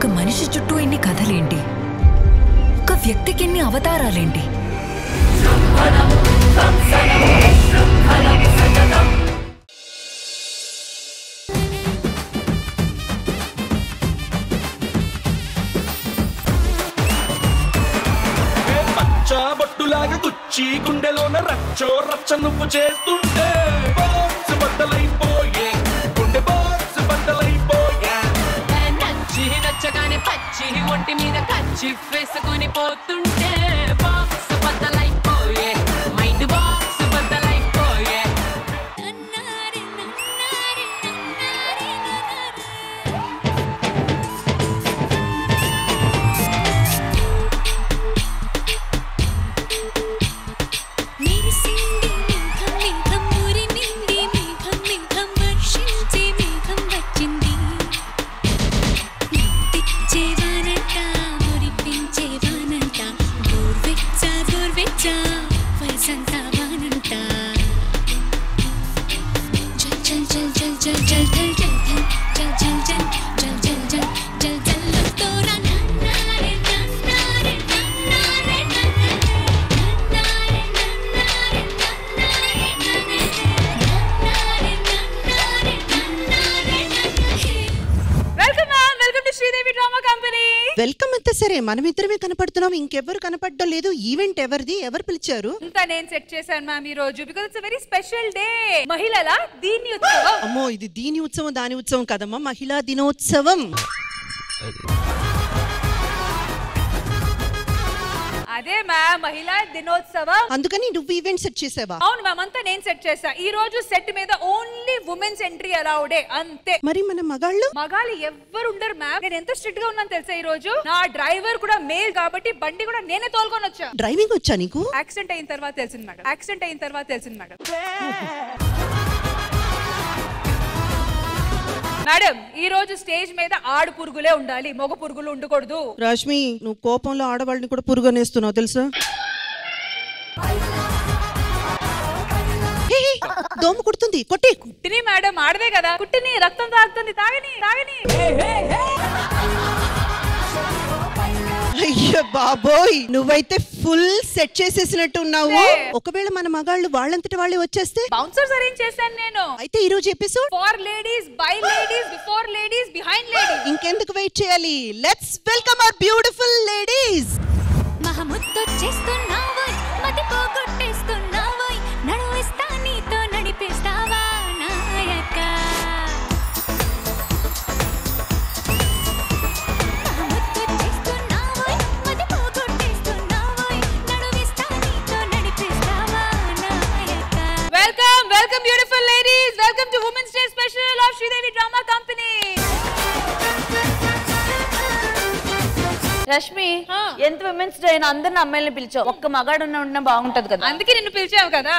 ఒక మనిషి చుట్టూ ఇన్ని కథలేంటి ఒక వ్యక్తికి ఎన్ని అవతారాలేంటి పచ్చాబొట్టులాగా గుచ్చి గుండెలోన రచ్చో రచ్చ నువ్వు చేస్తుంటే బాక్స్ బద్దలైపోయే గుండె బాక్స్ బద్దలైపోయే నచ్చి నచ్చగానే పచ్చి ఒంటి మీద కచ్చి వేసుకుని పోతుంటే బాక్స్ బద్దలైపోయే మైండ్ బాక్స్ బద్దలైపోయే మెరిసింది మేఘం మేఘం మురిమింది మేఘం మేఘం వర్షించే మేఘం వచ్చింది ముత్తిచ్చే వానంట మురిపించే వానంట గోర్వెచ్చ గోర్వెచ్చ వయసంతా వానంట జల్ జల్ జల్ జల్ జల్ జల్ జల్ జల్ జల్ జల్ జల్ జల్ జల్ జల్ జల్ జల్లుతో నా నన్నారే నన్నారే నన్నారే నన్నారే నన్నారే నన్నారే నన్నారే నన్నారే నన్నారే నన్నారే welcome ma'am welcome to Sridevi drama company welcome అంతా సరే మనమిద్దరమే కనపడుతున్నాం ఇంకెవ్వరు కనపడడం లేదు ఈవెంట్ ఎవరిది ఎవరు పిలిచారు అంతా నేను సెట్ చేశాను మ్యామ్ ఈ రోజు because it's very special day మహిళల దీన్ని ఉత్సవం అమ్మో ఇది దీని ఉత్సవం దాని ఉత్సవం కదమ్మా మహిళా దినోత్సవం అదే మ్యామ్ మహిళా దినోత్సవం అందుకని నువ్వు ఈవెంట్ సెట్ చేసావా అవును మ్యామ్ అంతా నేను సెట్ చేశా ఈ రోజు సెట్ మీద ఓన్లీ ఉమెన్స్ ఎంట్రీ అలౌడే అంతే మరి మన మగాళ్ళు మగాళ్ళు ఎవ్వరు ఉండరు మ్యామ్ నేను ఎంత స్ట్రిక్ట్ గా ఉన్నాను తెలుసా ఈ రోజు నా డ్రైవర్ కూడా మేల్ కాబట్టి బండి కూడా నేనే తోలుకొని వచ్చా డ్రైవింగ్ వచ్చా నీకు యాక్సిడెంట్ అయిన తర్వాత తెలిసింది మేడం యాక్సిడెంట్ అయిన తర్వాత తెలిసింది మేడం మేడం ఈ రోజు స్టేజ్ మీద ఆడు పురుగులే ఉండాలి మగ పురుగులు ఉండకూడదు రాష్మి నువ్వు కోపంలో ఆడవాళ్ళని కూడా పురుగనేస్తున్నావు తెలుసా హే, హే, దోమ కుడుతుంది కొట్టి కుట్టిని మేడం ఆడదే కదా కుట్టిని రక్తం తాగుతుంది తాగని తాగని అయ్యో బాబోయ్ నువ్వైతే ఫుల్ సెట్ చేసేసినట్టు ఉన్నావు ఏ. ఒకవేళ మన మగాళ్ళు వాళ్ళంతటి వాళ్ళే వచ్చేస్తే బౌన్సర్స్ అరేంజ్ చేశాను నేను అయితే ఈ రోజు episode for ladies by ladies before ladies behind ladies ఇంకెందుకు వెయిట్ చేయాలి let's welcome our beautiful ladies మహముద్దొచ్చేస్తున్నావోయ్ మతి పోగొట్టేస్తున్నావోయ్ నడువిస్తా నీతో నడిపిస్తావా నాయక మహముద్దొచ్చేస్తున్నావోయ్ మతి పోగొట్టేస్తున్నావోయ్ నడువిస్తా నీతో నడిపిస్తావా నాయక welcome welcome beautiful ladies welcome to women's day special of Sridevi drama company Rashmi ఎంత విమెన్స్ డే అయినా అందరిని అమ్మాయిల్ని పిలిచావు ఒక్క మగాడు ఉన్న ఉన్నా బాగుంటది కదా అందుకే నిన్ను పిలిచావు కదా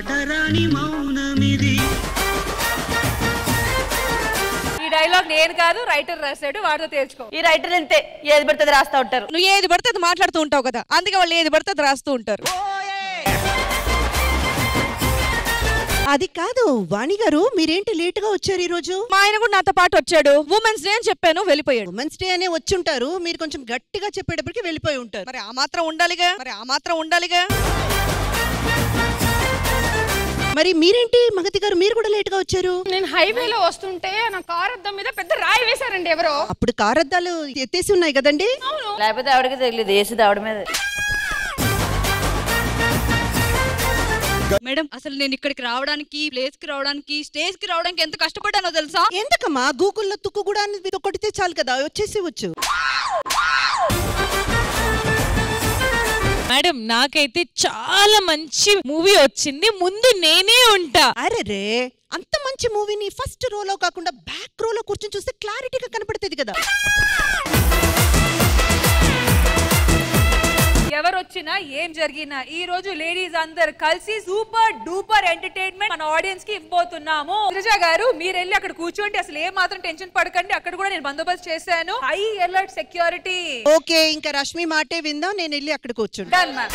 ఈ డైలాగ్ నేను కాదు రైటర్ రాశాడు వాడితో తేల్చుకో ఈ రైటర్ అంతే ఏది పడుతుంది రాస్తా ఉంటారు నువ్వు ఏది పడితే అది మాట్లాడుతూ ఉంటావు కదా అందుకే వాళ్ళు ఏది పడితే అది రాస్తూ ఉంటారు అది కాదు వాణి గారు మీరేంటి లేట్ గా వచ్చారు ఈ రోజు మా ఆయన కూడా నాతో పాటు వచ్చాడు ఉమెన్స్ డే అని చెప్పాను వెళ్ళిపోయాడు ఉమెన్స్ డే అనే వచ్చుంటారు మీరు కొంచెం గట్టిగా చెప్పేటప్పటికి వెళ్ళిపోయి ఉంటారు మరి ఆ మాత్రం ఉండాలిగా మరి ఆ మాత్రం ఉండాలిగా మరి మీరేంటి మగతి గారు మీరు కూడా లేట్ గా వచ్చారు నేను హైవేలో వస్తుంటే నా కార్ అద్దం మీద పెద్ద రాయి వేశారండి ఎవరో అప్పుడు కారద్దాలు ఎత్తేసి ఉన్నాయి కదండి లేకపోతే ఆవిడకి తెలియదు వేసేది ఆవిడ మీద మేడం అసలు నేను ఇక్కడికి రావడానికి ప్లేస్ కి రావడానికి స్టేజ్ కి రావడానికి ఎంత కష్టపడ్డానో తెలుసా ఎందుకమ్మా గూగుల్లో తుక్కు కూడా అని కొడితే చాలు కదా వచ్చేసి వచ్చు మేడం నాకైతే చాలా మంచి మూవీ వచ్చింది ముందు నేనే ఉంటా అరే రే అంత మంచి మూవీని ఫస్ట్ రోలో కాకుండా బ్యాక్ రోలో కూర్చొని చూస్తే క్లారిటీగా కనపడుతుంది కదా ఎవరు వచ్చినా ఏం జరిగినా ఈ రోజు లేడీస్ అందరు కలిసి సూపర్ డూపర్ ఎంటర్టైన్మెంట్ మన ఆడియన్స్ కి ఇవ్వబోతున్నాము గిరిజా గారు మీరు వెళ్ళి అక్కడ కూర్చోండి అసలు ఏ మాత్రం టెన్షన్ పడకండి అక్కడ కూడా నేను బందోబస్తు చేశాను హై అలర్ట్ సెక్యూరిటీ ఓకే ఇంకా రష్మి మాటే విందాం నేను వెళ్ళి అక్కడ కూర్చుంటా done ma'am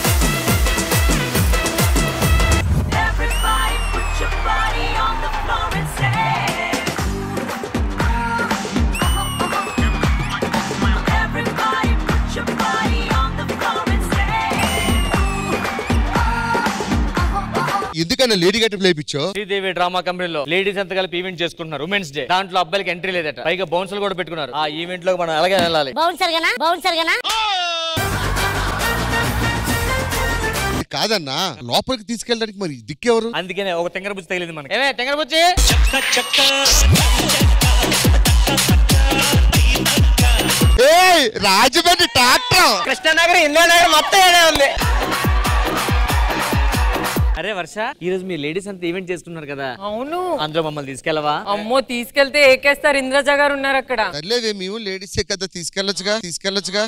Everybody put your body on the floor and say ఎందుకన్నా లేడీ గెటప్ లేపించో శ్రీదేవి డ్రామా కంపెనీలో లేడీస్ అంతా కలిపి ఈవెంట్ చేసుకుంటున్నారు ఉమెన్స్ డే దాంట్లో అబ్బాయిలకి ఎంట్రీ లేదట పైగా బౌన్సర్లు కూడా పెట్టుకున్నారు ఆ ఈవెంట్ లో మనం అలాగే వెళ్ళాలి బౌన్సర్ గనా బౌన్సర్ గనా కాదన్నా లోపలికి తీసుకెళ్ళడానికి మరి దిక్కెవరు అందుకనే ఒక తెంగర బుచ్చి తగిలింది మనకి ఏమే తెంగర బుచ్చి ఏయ్ రాజమండ్రి ట్రాక్టర్ కృష్ణానగర్ ఇందిరానగర్ మొత్తం ఏడే ఉంది అరే వర్ష ఈ రోజు మీ లేడీస్ అంతా ఈవెంట్ చేసుకున్నారు కదా అవును అందులో మమ్మల్ని తీసుకెళ్ళవా అమ్మో తీసుకెళ్తే ఏకేస్తారు ఇంద్రజ గారు ఉన్నారు అక్కడ సర్లేదే మేము లేడీసే కదా తీసుకెళ్ళొచ్చుగా తీసుకెళ్ళొచ్చుగా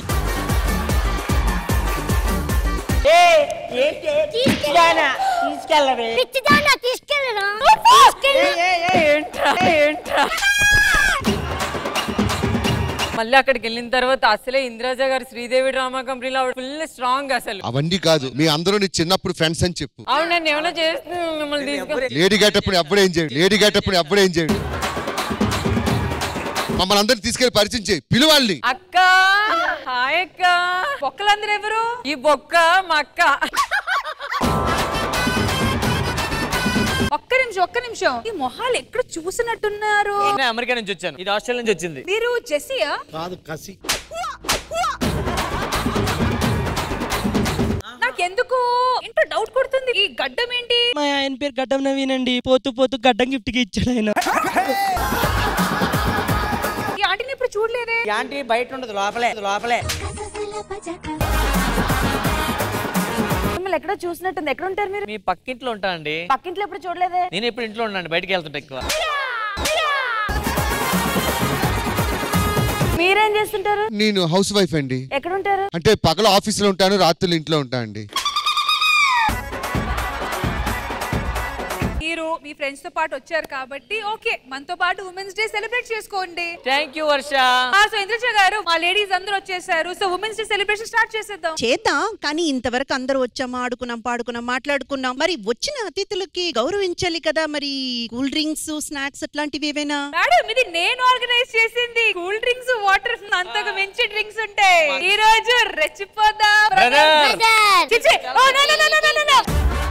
తీసుకెళ్ళవే పిచ్చిదానా తీసుకెళ్ళరా ఏంట్రా ఏంట్రా మళ్ళీ అక్కడికి వెళ్ళిన తర్వాత అసలే ఇంద్రజ గారు శ్రీదేవి డ్రామా కంపెనీలో ఫుల్ స్ట్రాంగ్ అసలు అవన్నీ కాదు మీ అందరూ నీ చిన్నప్పుడు ఫ్రెండ్స్ అని చెప్పు అవును నన్ను ఏమైనా చేస్తే మిమ్మల్ని తీసుకెళ్ళి లేడీ గేటప్పుడు ఎప్పుడేం చేయడు లేడీ గేటప్పుడు ఎప్పుడేం చేయడు మమ్మల్ని అందరిని తీసుకెళ్లి పరిచయం చేయి పిలువాళ్ళని అక్క హాయ్ అక్క బొక్కలందరూ ఎవరు ఈ బొక్క మా అక్క ఒక్క నిమిషం ఒక్క నిమిషం ఈ మొహాలు ఎక్కడ చూసినట్టున్నారు నేను అమెరికా నుంచి వచ్చాను ఇది ఆస్ట్రేలియా నుంచి వచ్చింది మీరు జెస్సియా కాదు కసి నాకెందుకు ఇంట్లో డౌట్ కొడుతుంది ఈ గడ్డం ఏంటి మా ఆయన పేరు గడ్డం నవీనండి పోతూ పోతూ గడ్డం గిఫ్ట్ కి ఇచ్చాడు ఆయన ఈ ఆంటీని ఇప్పుడు చూడలేదే యాంటీ బయట ఉండదు లోపలే లోపలే మిమ్మల్ని ఎక్కడో చూసినట్టుంది ఎక్కడ ఉంటారు మీరు మీ పక్కింట్లో ఉంటానండి పక్కింట్లో ఎప్పుడు చూడలేదే నేను ఎప్పుడు ఇంట్లో ఉన్నాను బయటికి వెళ్తుంటా ఎక్కువ మీరేం చేస్తుంటారు నేను హౌస్ వైఫ్ అండి ఎక్కడ ఉంటారు అంటే పగల ఆఫీస్ లో ఉంటాను రాత్రులు ఇంట్లో ఉంటా అండి మీరు మీ ఫ్రెండ్స్ తో పాటు వచ్చారు కాబట్టి ఓకే మనతో పాటు ఉమెన్స్ డే సెలబ్రేట్ చేసుకోండి thank you Varsha so Indraja garu మా లేడీస్ అందరూ వచ్చేసారు so women's day celebration start చేసేద్దాం చేద్దాం కానీ ఇంతవరకు అందరూ వచ్చాం ఆడుకున్నాం పాడుకున్నాం మాట్లాడుకున్నాం మరి వచ్చిన అతిథులకి గౌరవించాలి కదా మరి కూల్ డ్రింక్స్ స్నాక్స్ అట్లాంటివి ఏవైనా మేడం ఇది నేను ఆర్గనైజ్ చేసింది కూల్ డ్రింక్స్ వాటర్ అంతకు మించి డ్రింక్స్ ఉంటాయి ఈ రోజు రెచ్చిపోదాం Brother. చిచి, oh, no, no, no, no, no, no, no.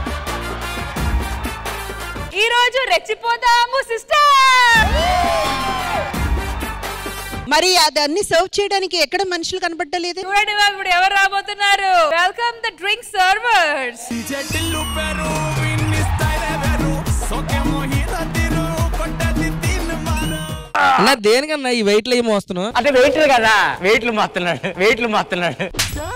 ఈ రోజు రెచ్చిపోదాము సిస్టర్ మరి అదన్ని సర్వ్ చేయడానికి ఎక్కడ మనుషులు కనబడ్డలేదు చూడండి బాబు ఇప్పుడు ఎవరు రాబోతున్నారు వెల్కమ్ ద డ్రింక్ సర్వర్స్ అన్న దేనికన్నా ఈ వెయిట్లు ఏమో వస్తున్నావు అంటే వెయిట్లు కదా వెయిట్లు మాత్తున్నాడు వెయిట్లు మాత్తున్నాడు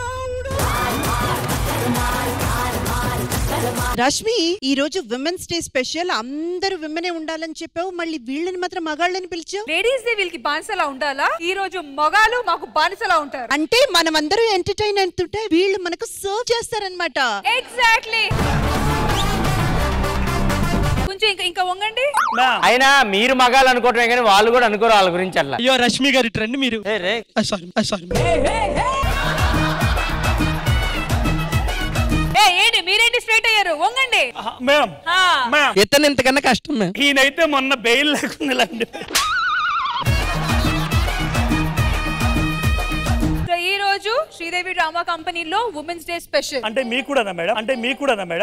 రష్మి ఈ రోజు విమెన్స్ డే స్పెషల్ అందరూ విమెనే ఉండాలని చెప్పావు మళ్ళీ వీళ్ళని మాత్రం మగాళ్ళని పిలిచావు లేడీస్ డే వీళ్ళకి బానిసలా ఉండాలా ఈ రోజు మగాలు మాకు బానిసలా ఉంటారు అంటే మనం అందరూ ఎంటర్టైన్ అవుతుంటే వీళ్ళు మనకు సర్వ్ చేస్తారనమాట ఎగ్జాక్ట్లీ కొంచెం ఇంకా ఇంకా వంగండి అయినా మీరు మగాలు అనుకోవటమే కానీ వాళ్ళు కూడా అనుకోరు వాళ్ళ గురించి అట్లా అయ్యో రష్మి గారి ట్రెండ్ మీరు ఏ రే సారీ సారీ ఏ ఏంటి మీరేంటి స్ట్రైట్ అయ్యారు వంగండి మేడం ఆ. మేడం ఎత్తని ఇంతకన్నా కష్టం మ్యామ్ ఈయనైతే మొన్న బెయిల్ లేకుండా ఇలాంటి సో ఈ రోజు శ్రీదేవి డ్రామా కంపెనీలో ఉమెన్స్ డే స్పెషల్ అంటే మీకు కూడానా మేడం అంటే మీకు కూడానా మేడం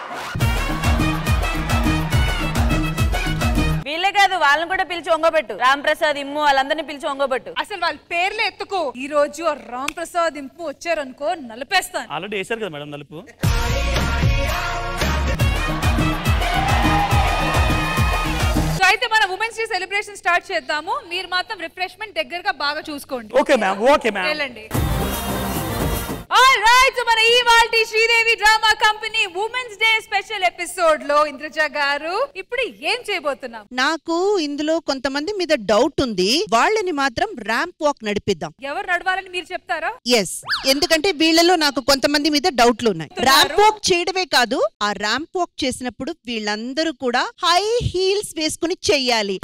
వీళ్ళే కాదు వాళ్ళని కూడా పిలిచి ఒంగోబెట్టు రామ్ ప్రసాద్ ఇమ్ము వాళ్ళందరినీ పిలిచి ఒంగోబెట్టు అసలు వాళ్ళ పేర్లే ఎత్తుకో ఈ రోజు ఆ రామ్ ప్రసాద్ ఇంపు వచ్చారనుకో నలిపేస్తాను ఆల్రెడీ వేశారు కదా మేడం నలుపు సో అయితే మన ఉమెన్స్ డే సెలబ్రేషన్ స్టార్ట్ చేద్దాము మీరు మాత్రం రిఫ్రెష్మెంట్ దగ్గరగా బాగా చూసుకోండి ఓకే మ్యామ్ ఓకే మ్యామ్ వెళ్ళండి ఆల్ రైట్ మన ఈ వాల్టి Sridevi drama company women's day special episode లో ఇంద్రజ గారు ఇప్పుడు ఏం చేయబోతున్నాం నాకు ఇందులో కొంతమంది మీద డౌట్ ఉంది వాళ్ళని మాత్రం ర్యాంప్ వాక్ నడిపిద్దాం ఎవరు నడవాలని మీరు చెప్తారా ఎస్ ఎందుకంటే వీళ్ళలో నాకు కొంతమంది మీద డౌట్లు ఉన్నాయి ర్యాంప్ వాక్ చేయడమే కాదు ఆ ర్యాంప్ వాక్ చేసినప్పుడు వీళ్ళందరూ కూడా హై హీల్స్ వేసుకుని చెయ్యాలి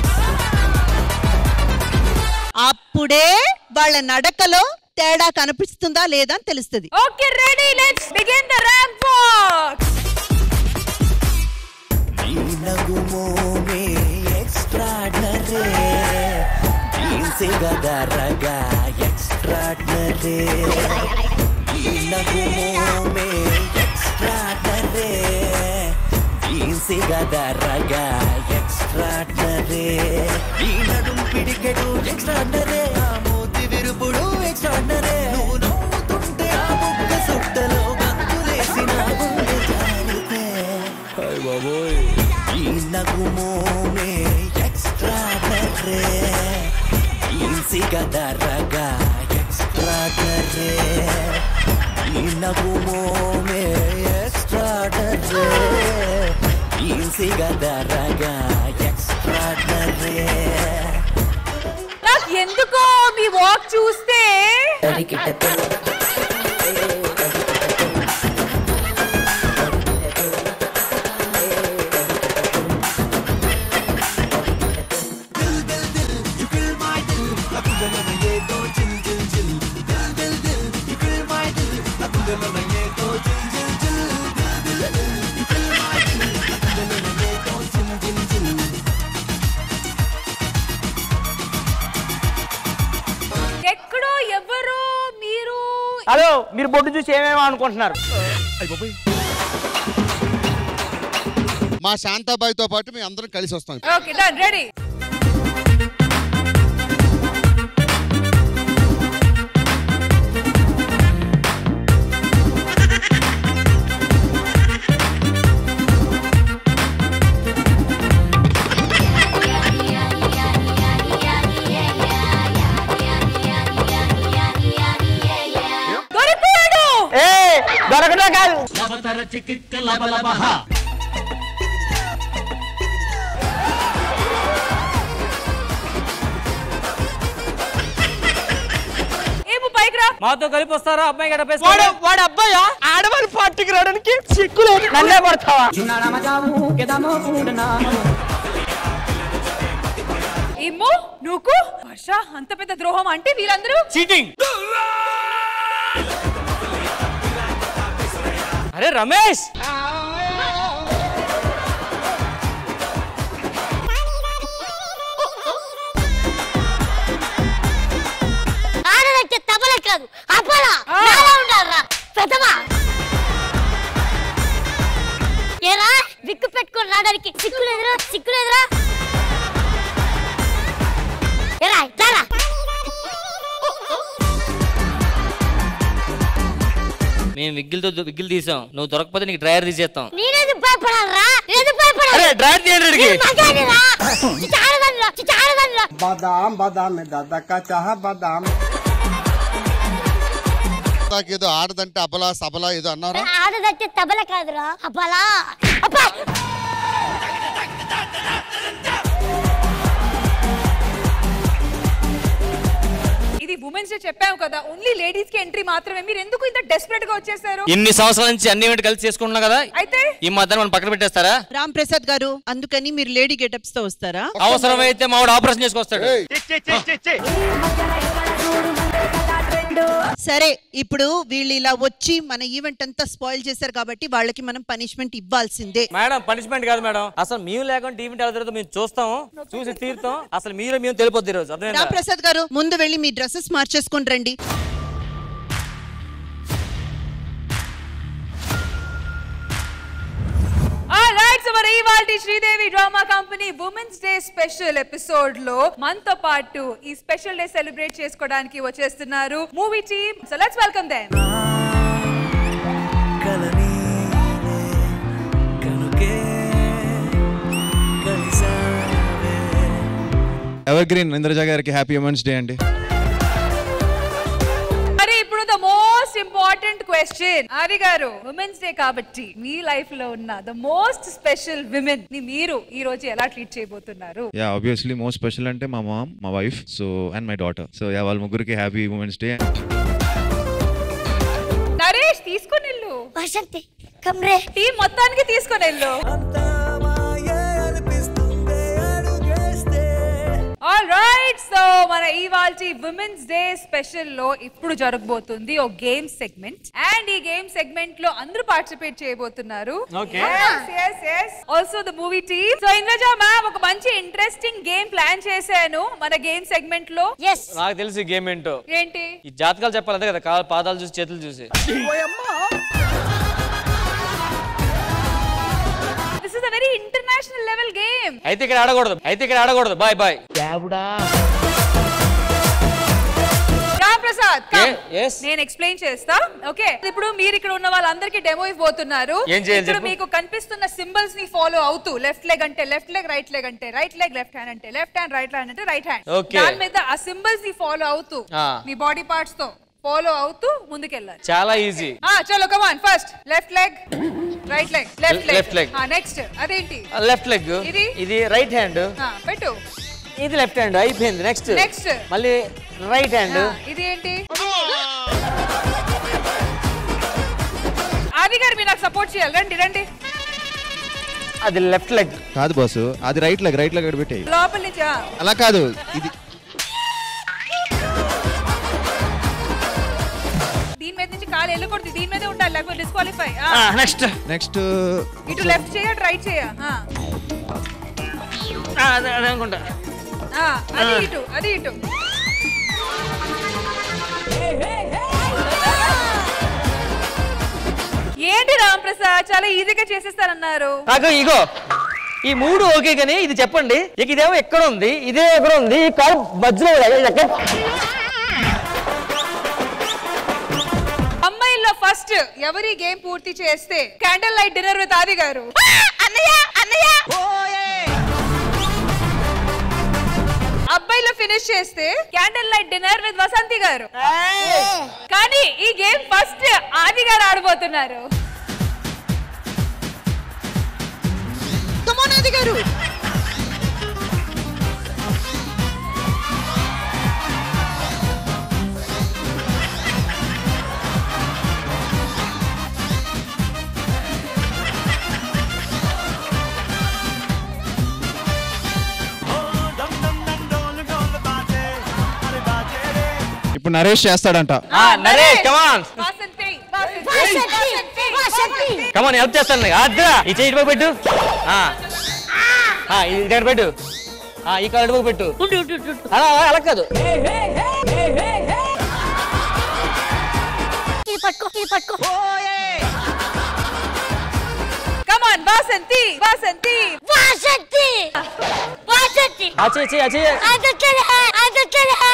అప్పుడే వాళ్ళ నడకలో తేడా కనిపిస్తుందా లేదా అని తెలుస్తుంది okay ready let's begin the ramp walk నగుమోమే ఎక్స్ట్రాడనరీ జీన్సే గదరగా ఎక్స్ట్రాడనరీ నగుమోమే ఎక్స్ట్రాడనరీ జీన్సే గదరగా ఎక్స్ట్రాడనరే ఈ నడుం పిడికెడు ఎక్స్ట్రాడనరే ఆ మూతి విరుపుడు ఎక్స్ట్రాడనరే నువ్వు నవ్వుతుంటే ఆ బుగ్గ సుట్టలో గంతులేసిన గుండె జారితే హాయ్ బాబోయ్ ఈ నగుమోమే ఎక్స్ట్రాడనరే జీన్సే గదరగా ఎక్స్ట్రాడనరే ఈ నగుమోమే ఎక్స్ట్రాడనరే జీన్సే గదరగా ఎక్స్ట్రాడనరే నాకు ఎందుకో మీ వాక్ చూస్తే ఎక్కడో ఎవరో మీరు హలో మీరు బొడ్డు చూసి ఏమేమో అనుకుంటున్నారు మా శాంతాబాయితో పాటు మేము అందరం కలిసి వస్తాం ఓకే డన్ రెడీ దొరికిపోయాడు ఏ దొరకడం కాదు ఏమో పైకి రా మాతో కలిపి వస్తారా అమ్మాయి గడ వాడు వాడు అబ్బాయా ఆడవారి పార్టీకి రావడానికి సిక్కు లేదు నన్నే పడతావా ఏమో నువ్వు వర్ష అంత పెద్ద ద్రోహం అంటే వీళ్ళందరూ చీటింగ్ అరే రమేష్ ఆడదంటే తబల కాదు అపల నాలా ఉండాలరా పెద్దమా ఏరా విక్కు పెట్టుకొని రావడానికి సిగ్గులేదురా సిగ్గులేదురా ఏరా ఇట్లారా మేము విగ్గిలతో విగ్గిలు తీసాం నువ్వు దొరకపోతే నీకు డ్రైవర్ తీసేస్తాం నేనేది భయపడాలరా నేనేది భయపడాలి అరే డ్రైవర్ తీయండి వీడికి. నేను మగాడిరా. చిచ్చి ఆడదానిరా, చిచ్చి ఆడదానిరా. बादाम बादाम में दादा का चाह बादाम ఏదో ఆడదంటే అబలా సబలా ఏదో అన్నారా ఆడదంటే తబల కాదురా అబ్బలా అబ్బా ఇది ఉమెన్స్ డే చెప్పాము కదా ఓన్లీ లేడీస్ కి ఎంట్రీ మాత్రమే మీరు ఎందుకు ఇంత డెస్పరేట్ గా వచ్చేసారు ఇన్ని సంవత్సరాల నుంచి అన్ని ఈవెంట్ కలిసి చేసుకుంటున్నాం కదా అయితే ఈ మధ్యన మనం పక్కన పెట్టేస్తారా రామ్ ప్రసాద్ గారు అందుకని మీరు లేడీ గెటప్స్ తో వస్తారా అవసరమైతే మావాడు ఆపరేషన్ చేసుకొస్తాడు సరే ఇప్పుడు వీళ్ళు ఇలా వచ్చి మన ఈవెంట్ అంతా స్పాయిల్ చేశారు కాబట్టి వాళ్ళకి మనం పనిష్మెంట్ ఇవ్వాల్సిందే మేడం పనిష్మెంట్ కాదు మేడం అసలు మేము లేకుండా ఈవెంట్ ఎలా జరుగుతుందో మేము చూస్తాం చూసి తీరుతాం అసలు మీరు మేము తెలిపోద్ది ఈరోజు అర్థమైందా రామ్ ప్రసాద్ గారు ముందు వెళ్ళి మీ డ్రెస్సెస్ మార్చేసుకొని రండి రైట్ సో మరి ఇవాల్టి Sridevi drama company women's day special episode లో మనతో పాటు ఈ స్పెషల్ డే సెలబ్రేట్ చేసుకోవడానికి వచ్చేస్తున్నారు movie team so let's welcome them evergreen Indraja గారికి హ్యాపీ ఉమెన్స్ డే అండి మరి ఇప్పుడు ద మోస్ట్ ఇంపార్టెంట్ క్వశ్చన్ ఆది గారు ఉమెన్స్ డే కాబట్టి మీ లైఫ్ లో ఉన్న ద మోస్ట్ స్పెషల్ విమెన్ ని మీరు ఈ రోజు ఎలా ట్రీట్ చేయబోతున్నారు యా ఆబ్వియస్లీ మోస్ట్ స్పెషల్ అంటే మా మామ్ మా wife so and my daughter so yeah వాళ్ళ ముగ్గురికి హ్యాపీ ఉమెన్స్ డే నరేష్ తీసుకొని వెళ్ళు వసంతి కమ్రే టీం మొత్తానికి తీసుకొని వెళ్ళు ఆల్ రైట్ సో మన ఇవాల్టి విమెన్స్ డే స్పెషల్ లో ఇప్పుడు జరగబోతుంది ఒక గేమ్ సెగ్మెంట్ అండ్ ఈ గేమ్ సెగ్మెంట్ లో అందరూ పార్టిసిపేట్ చేయబోతున్నారు Okay. Also the movie team so Indraja ma'am ఒక మంచి ఇంట్రెస్టింగ్ గేమ్ ప్లాన్ చేశాను మన గేమ్ సెగ్మెంట్ లో నాకు తెలిసి గేమ్ ఏంటో ఏంటి ఈ జాతకాలు చెప్పాలి అదే కదా కాలు పాదాలు చూసి చేతులు చూసి this is a very international level game అయితే ఇక్కడ ఆడకూడదు అయితే ఇక్కడ ఆడకూడదు boy boy Ram Prasad come. ఏ- yes. నేను ఎక్స్ప్లెయిన్ చేస్తా ఓకే ఇప్పుడు మీరు ఇక్కడ ఉన్న వాళ్ళందరికీ డెమో ఇవ్వబోతున్నారు ఏం చేయాలి ఇక్కడ చెప్పు? మీకు కనిపిస్తున్న సింబల్స్ ని ఫాలో అవుతూ లెఫ్ట్ లెగ్ అంటే లెఫ్ట్ లెగ్ రైట్ లెగ్ అంటే రైట్ లెగ్ లెఫ్ట్ హ్యాండ్ అంటే లెఫ్ట్ హ్యాండ్ రైట్ హ్యాండ్ అంటే రైట్ హ్యాండ్ Okay. దాని మీద ఆ సింబల్స్ ని ఫాలో అవుతూ ఆ. మీ బాడీ పార్ట్స్ తో ఫాలో అవుతూ ముందుకెళ్ళాలి చాలా ఈజీ ఆ చలో come on first left leg right leg left Left leg. Leg next అదేంటి లెఫ్ట్ లెగ్ ఇది? ఇది రైట్ హ్యాండ్ ఆ, పెట్టు ఇది లెఫ్ట్ హ్యాండ్ అయిపోయింది నెక్స్ట్ Next. మళ్ళీ రైట్ హ్యాండ్ ఆ, ఇది ఏంటి ఆది గారు మీరు నాకు సపోర్ట్ చేయాలి రండి రండి అది లెఫ్ట్ లెగ్ కాదు బాసు అది రైట్ లెగ్ రైట్ లెగ్ అక్కడ పెట్టి లోపల నుంచి ఆ. అలా కాదు ఇది దీని మీద నుంచి కాలు వెళ్ళకూడదు దీని మీదే ఉండాలి లేకపోతే డిస్క్వాలిఫై నెక్స్ట్ నెక్స్ట్ ఇటు లెఫ్ట్ చేయ రైట్ చేయ ఆ. అదే అదే అనుకుంటా ఆ, అది ఆ. ఇటు అది ఇటు ఏంటి రామ్ ప్రసాద్ చాలా ఈజీగా చేసేస్తారన్నారు నాకు ఇగో ఈ మూడు ఓకే కానీ ఇది చెప్పండి ఇక ఇదేమో ఎక్కడ ఉంది ఇదే ఎక్కడ ఉంది ఈ కారు మధ్యలో ఉంది. ఇది ఎక్కడ అమ్మాయిల్లో ఫస్ట్ ఎవరి గేమ్ పూర్తి చేస్తే క్యాండిల్ లైట్ డిన్నర్ విత్ ఆది గారు అన్నయ్య అన్నయ్య అబ్బాయిలో ఫినిష్ చేస్తే candle light dinner with Vasanthi garu కానీ ఈ గేమ్ ఫస్ట్ ఆది గారు ఆడబోతున్నారు కమోన్ ఆది గారు ఇప్పుడు నరేష్ చేస్తాడంట Naresh come on Vasanthi Vasanthi, Vasanthi. Come on help చేస్తాను నీకు. అద్దా ఈ చేయి ఇటుపక్క పెట్టు ఆ. ఆ, ఇది దగ్గర పెట్టు ఆ, ఈ కాలు ఇటుపక్క పెట్టు అలా అలా, అలా కాదు ఇది పట్టుకో ఇది పట్టుకో కమాన్ వాసంతి వాసంతి వాసంతి వాసంతి ఆ చేయి చేయి ఆ చేయి आदत है आदत है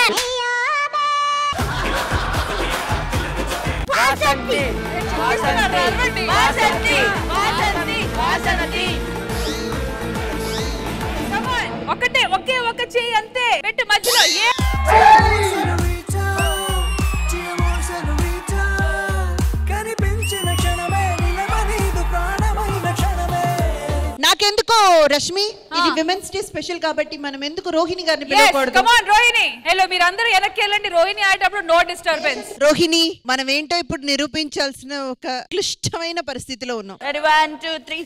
వాసంతి వాసంతి వాసంతి వాసంతి కమాన్ ఒకటే ఒకే ఒక చెయ్యి అంతే పెట్టు మధ్యలో ఏ కనిపించిన క్షణమే నిలవనీదు ప్రాణమైన క్షణమే నాకెందుకో రష్మి ఇది విమెన్స్ డే స్పెషల్ కాబట్టి మనం ఎందుకు రోహిణి గారిని Yes, పిలవకూడదు come on, రోహిణి హలో మీరందరూ వెనక్కి వెళ్ళండి రోహిణి ఆడేటప్పుడు నో డిస్టర్బెన్స్ రోహిణి మనం ఏంటో ఇప్పుడు నిరూపించాల్సిన ఒక క్లిష్టమైన పరిస్థితిలో ఉన్నాం ready one two three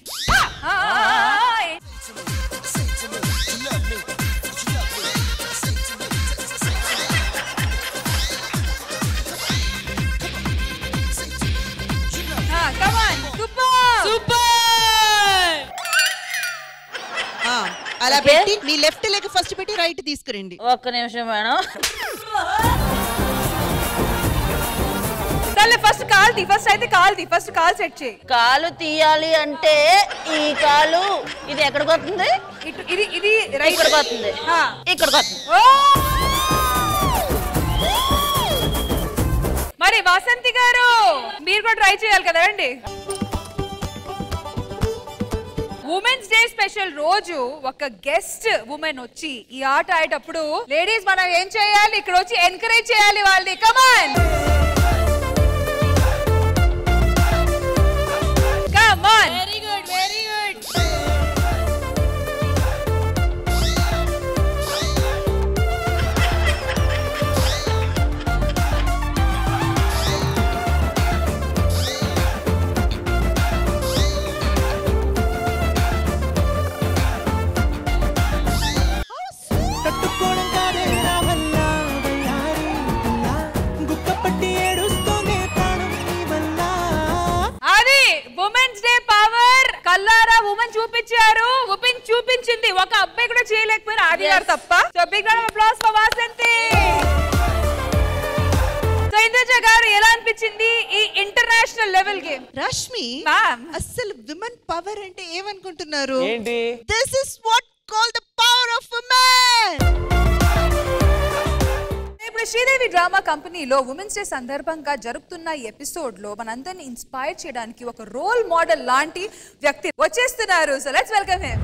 come on super super ఆ, అలా పెట్టి మీ లెఫ్ట్ లెగ్ ఫస్ట్ పెట్టి రైట్ తీసుకురండి ఒక్క నిమిషం మేడం సర్లే ఫస్ట్ కాల్ తీ ఫస్ట్ అయితే కాల్ తీ ఫస్ట్ కాల్ సెట్ చేయి కాలు తీయాలి అంటే ఈ కాలు ఇది ఎక్కడికి వస్తుంది ఇటు ఇది ఇది రైట్ ఇక్కడికి వస్తుంది ఇక్కడికి వస్తుంది మరి వాసంతి గారు మీరు కూడా ట్రై చేయాలి కదా రండి ఉమెన్స్ డే స్పెషల్ రోజు ఒక గెస్ట్ ఉమెన్ వచ్చి ఈ ఆట ఆడేటప్పుడు లేడీస్ మనం ఏం చేయాలి ఇక్కడ వచ్చి ఎంకరేజ్ చేయాలి వాళ్ళని come on come on very good very good తట్టుకోవడం కాదే నా వల్ల వయ్యారి పిల్ల. గుక్కపట్టి ఏడుస్తోంది ప్రాణం నీ వల్ల అది ఉమెన్స్ డే పవర్ కల్లారా ఉమెన్ చూపించారు ఉమెన్ చూపించింది ఒక అబ్బాయి కూడా చేయలేకపోయారు ఆది గారు తప్ప so big round applause for Vasanthi so in Indraja garu ఎలా అనిపించింది ఈ ఇంటర్నేషనల్ లెవెల్ గేమ్ రష్మి అసలు విమెన్ పవర్ అంటే ఏమనుకుంటున్నారు ఏంటి this is what call the power of women ఇప్పుడు శ్రీదేవి డ్రామా కంపెనీలో ఉమెన్స్ డే సందర్భంగా జరుగుతున్న ఈ ఎపిసోడ్ లో మనందరిని ఇన్స్పైర్ చేయడానికి ఒక రోల్ మోడల్ లాంటి వ్యక్తి వచ్చేస్తున్నారు సో లెట్స్ వెల్కమ్ హిమ్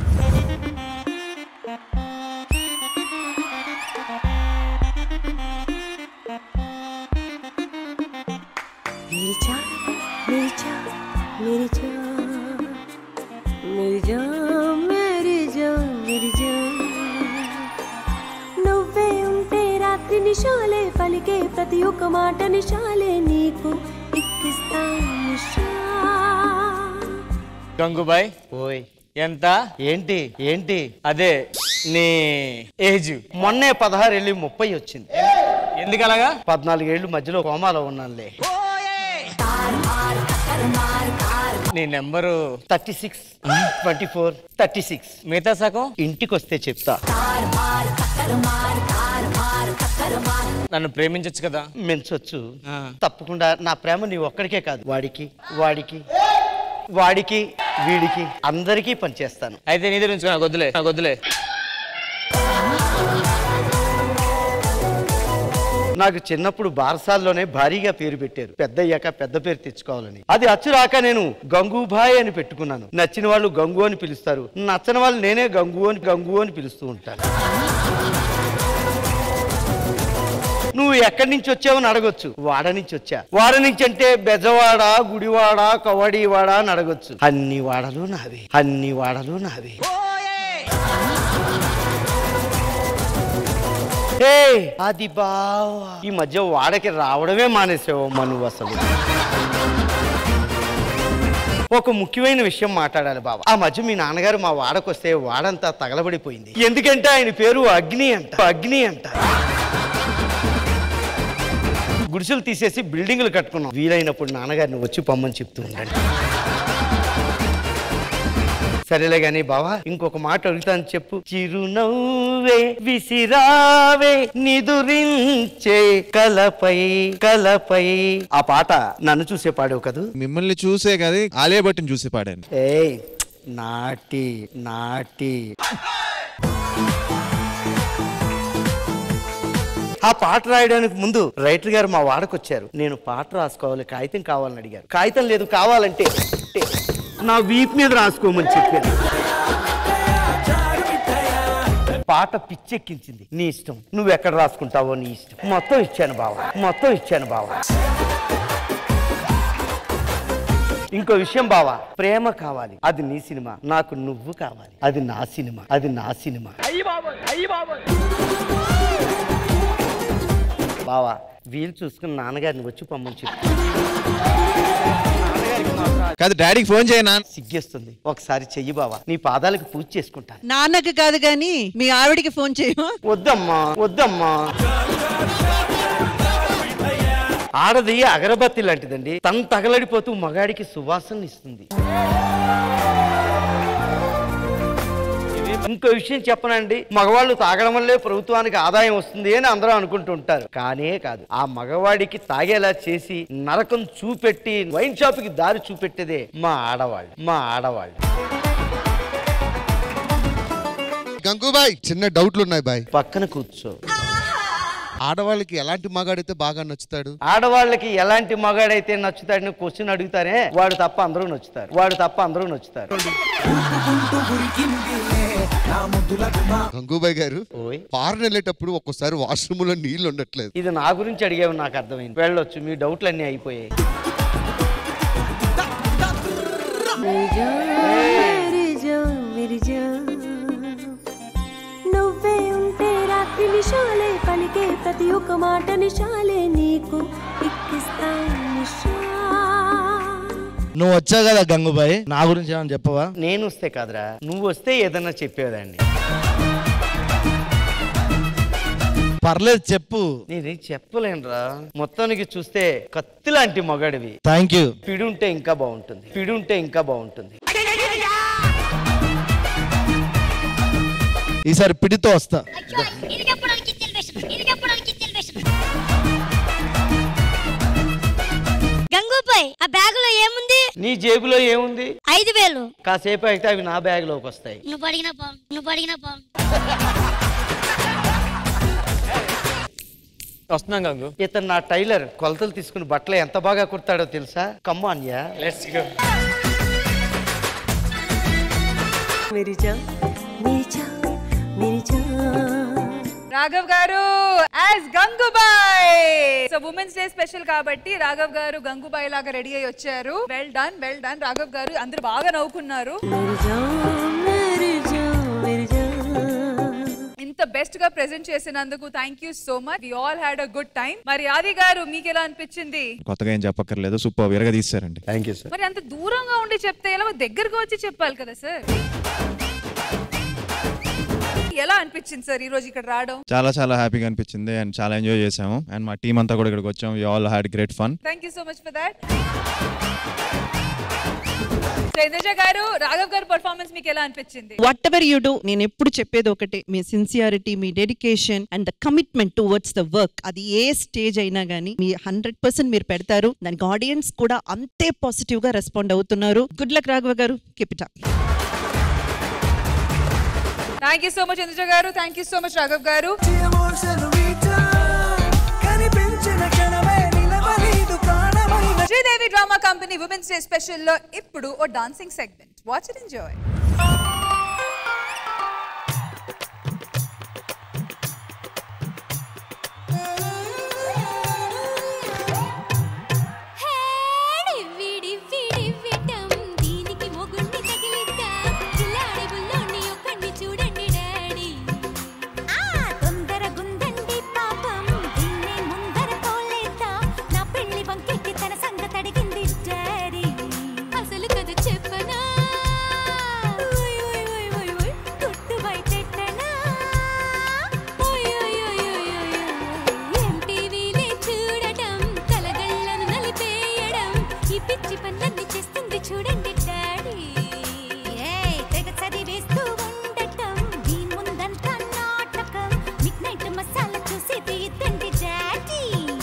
मेरी जान मेरी जान मेरी जान मेरी जान मेरी जान मेरी जान నువ్వే ఉంటే రాత్రి నిశాలే పలికే ప్రతి ఒక్క మాట నిశాలే నీకు ఇక్కిస్తా నిశా గంగుబాయ్ ఓయ్ ఎంత ఏంటి ఏంటి అదే నీ ఏజ్ మొన్నే పదహారు వెళ్ళి ముప్పై వచ్చింది ఎందుకు అలాగా పద్నాలుగేళ్ళు మధ్యలో కోమాలో ఉన్నానులే నీ number thirty six twenty four thirty six మిగతా సగం ఇంటికి వస్తే చెప్తా నన్ను ప్రేమించొచ్చు కదా మెంచొచ్చు తప్పకుండా నా ప్రేమ నీ ఒక్కడికే కాదు వాడికి వాడికి వాడికి వీడికి అందరికీ పనిచేస్తాను అయితే నీ దగ్గర ఉంచుకో, నాకు వద్దులే నాకు వద్దులే నాకు చిన్నప్పుడు బారసాల్లోనే భారీగా పేరు పెట్టారు పెద్ద అయ్యాక పెద్ద పేరు తెచ్చుకోవాలని అది అచ్చురాక నేను గంగూభాయ్ అని పెట్టుకున్నాను నచ్చిన వాళ్ళు గంగు అని పిలుస్తారు నచ్చని వాళ్ళు నేనే గంగు అని గంగు అని పిలుస్తూ ఉంటాను నువ్వు ఎక్కడి నుంచి వచ్చావని అడగొచ్చు వాడ నుంచి వచ్చా వాడ నుంచి అంటే బెజవాడ గుడివాడ కవడివాడ అని అడగొచ్చు అన్ని వాడలు నావే అన్ని వాడలు నావే ఏ అది బావా ఈ మధ్య వాడకి రావడమే మానేసావమ్మా నువ్వు అసలు ఒక ముఖ్యమైన విషయం మాట్లాడాలి బాబా ఆ మధ్య మీ నాన్నగారు మా వాడకొస్తే వాడంతా తగలబడిపోయింది ఎందుకంటే ఆయన పేరు అగ్ని అంట అగ్ని అంట గుడిసెలు తీసేసి బిల్డింగ్లు కట్టుకున్నాం వీలైనప్పుడు నాన్నగారిని వచ్చి పొమ్మని చెప్తూ ఉండండి సరేలే గాని బావా ఇంకొక మాట అడుగుతాను చెప్పు చిరునవ్వే విసిరావే నిదురించే కలపై కలపై ఆ పాట నన్ను చూసే పాడవు కదూ మిమ్మల్ని చూసే కదా ఆలియా భట్టిని చూసి పాడాను ఏయ్ నాటి నాటి ఆ పాట రాయడానికి ముందు రైటర్ గారు మా వాడకు వచ్చారు నేను పాట రాసుకోవాలి కాగితం కావాలని అడిగారు కాగితం లేదు కావాలంటే అంటే నా వీప్ మీద రాసుకోమని చెప్పాను పాట పిచ్చెక్కించింది నీ ఇష్టం నువ్వు ఎక్కడ రాసుకుంటావో నీ ఇష్టం మొత్తం ఇచ్చాను బావ మొత్తం ఇచ్చాను బావ ఇంకో విషయం బావా ప్రేమ కావాలి అది నీ సినిమా నాకు నువ్వు కావాలి అది నా సినిమా అది నా సినిమా బావా వీలు చూసుకుని నాన్నగారిని వచ్చి పొమ్మని చెప్పు కాదు డాడీకి ఫోన్ చేయనా సిగ్గేస్తుంది ఒకసారి చెయ్యి బావా నీ పాదాలకు పూజ చేసుకుంటాను నాన్నకి కాదు గాని మీ ఆవిడికి ఫోన్ చేయమా వద్దమ్మా వద్దమ్మా ఆడది అగరబత్తి లాంటిదండి తను తగలడిపోతూ మగాడికి సువాసన ఇస్తుంది ఇంకో విషయం చెప్పనండి మగవాళ్ళు తాగడం వల్లే ప్రభుత్వానికి ఆదాయం వస్తుంది అని అందరూ అనుకుంటూ ఉంటారు కానే కాదు ఆ మగవాడికి తాగేలా చేసి నరకం చూపెట్టి వైన్ షాప్ కి దారి చూపెట్టేదే మా ఆడవాళ్ళు మా ఆడవాళ్ళు గంగూబాయ్ చిన్న డౌట్లు ఉన్నాయి బాయ్ పక్కన కూర్చో ఆడవాళ్ళకి ఎలాంటి మగాడైతే బాగా నచ్చుతాడు ఆడవాళ్ళకి ఎలాంటి మగాడైతే నచ్చుతాడని క్వశ్చన్ అడుగుతారే వాడు తప్ప అందరూ నచ్చుతారు వాడు తప్ప అందరూ నచ్చుతారు గంగూబాయ్ గారు పారన్ వెళ్ళేటప్పుడు ఒక్కోసారి వాష్రూమ్ లో నీళ్లు ఉండట్లేదు ఇది నా గురించి అడిగేవి నాకు అర్థమైంది వెళ్ళొచ్చు మీ డౌట్లు అన్నీ అయిపోయాయి मेरी जान मेरी जान मेरी जान నువ్వే ఉంటే రాత్రి నిశాలే పలికే ప్రతి ఒక్క మాట నిశాలే నీకు ఇక్కిస్తా నిశా నువ్వు వచ్చావు కదా గంగుబాయ్ నా గురించి ఏమైనా చెప్పవా నేను వస్తే కాదురా నువ్వు వస్తే ఏదన్నా చెప్పేదాన్ని పర్లేదు చెప్పు నేనేం చెప్పలేనురా మొత్తానికి చూస్తే కత్తి లాంటి మగాడివి థ్యాంక్ యూ పిడుంటే ఇంకా బాగుంటుంది పిడుంటే ఇంకా బాగుంటుంది ఈసారి పిడితో వస్తా గంగుబాయ్ ఆ బ్యాగ్ లో ఏముంది నీ జేబులో ఏముంది ఐదు వేలు కాసేపు అయితే అవి నా బ్యాగ్ లోకి వస్తాయి నువ్వు అడిగిన బాగు నువ్వు అడిగిన బాగు వస్తున్నాం గంగు ఇతను నా టైలర్ కొలతలు తీసుకుని బట్టలు ఎంత బాగా కుడతాడో తెలుసా కమ్మాన్యా లెట్స్ గో मेरी जान मेरी जान मेरी जान Raghav garu as Gangubai so women's day special కాబట్టి రాఘవ్ గారు గంగుబాయ్ లాగా రెడీ అయ్యి వచ్చారు well done well done Raghav garu అందరూ బాగా నవ్వుకున్నారు मेरी जान मेरी जान मेरी जान ఇంత బెస్ట్ గా ప్రెజెంట్ చేసినందుకు thank you so much we all had a good time మరి ఆది గారు మీకు ఎలా అనిపించింది కొత్తగా ఏం చెప్పక్కర్లేదు సూపర్ విరగా తీస్తారండి థ్యాంక్ యూ సార్ మరి అంత దూరంగా ఉండి చెప్తే ఎలా దగ్గరకు వచ్చి చెప్పాలి కదా సార్ ఎలా అనిపించింది సార్ ఈ రోజు ఇక్కడ రావడం చాలా చాలా హ్యాపీగా అనిపించింది అండ్ చాలా ఎంజాయ్ చేసాము అండ్ మా టీం అంతా కూడా ఇక్కడికి వచ్చాము we all had great fun thank you so much for that Indraja garu Raghav గారు పర్ఫార్మెన్స్ మీకు ఎలా అనిపించింది వాట్ ఎవర్ యూ డూ నేను ఎప్పుడు చెప్పేది ఒకటే మీ సిన్సియారిటీ మీ dedication and the commitment towards the work అది ఏ స్టేజ్ అయినా గానీ మీ హండ్రెడ్ పర్సెంట్ మీరు పెడతారు దానికి ఆడియన్స్ కూడా అంతే పాజిటివ్ గా రెస్పాండ్ అవుతున్నారు good luck Raghava garu keep it up thank you so much Indraja garu thank you so much Raghav garu కనిపించిన క్షణమే నిలవలేదు ప్రాణమైన Sridevi drama company women's day special లో ఇప్పుడు ఓ dancing segment watch it enjoy హేడి విడి విడి విటం దీనికి మొగుణ్ణి తగిలిద్దాం పిల్లాడి బుల్లోని ఒక్కడిని చూడండి డాడీ ఆ తొందర గుందండి పాపం దీన్నే ముందర తోలేద్దాం నా పెళ్లి వంకెట్టి తన సంగతి అడిగింది డాడీ అసలు కథ చెప్పనా ఓయ్ ఓయ్ ఓయ్ ఓయ్ ఓయ్ కొట్టు బయటెట్టనా ఓయ్ ఓయ్ ఓయ్ ఓయ్ ఓయ్ ఏం టీవీలే చూడటం తలగళ్ళను నలిపేయడం ఈ పిచ్చి పనులన్నీ చేస్తుంది చూడండి డాడీ ఏయ్ తెగ చదివేస్తూ ఉండటం దీని ముందంతా నాటకం మిడ్ నైట్ మసాలా చూసి తీద్దండి డాడీ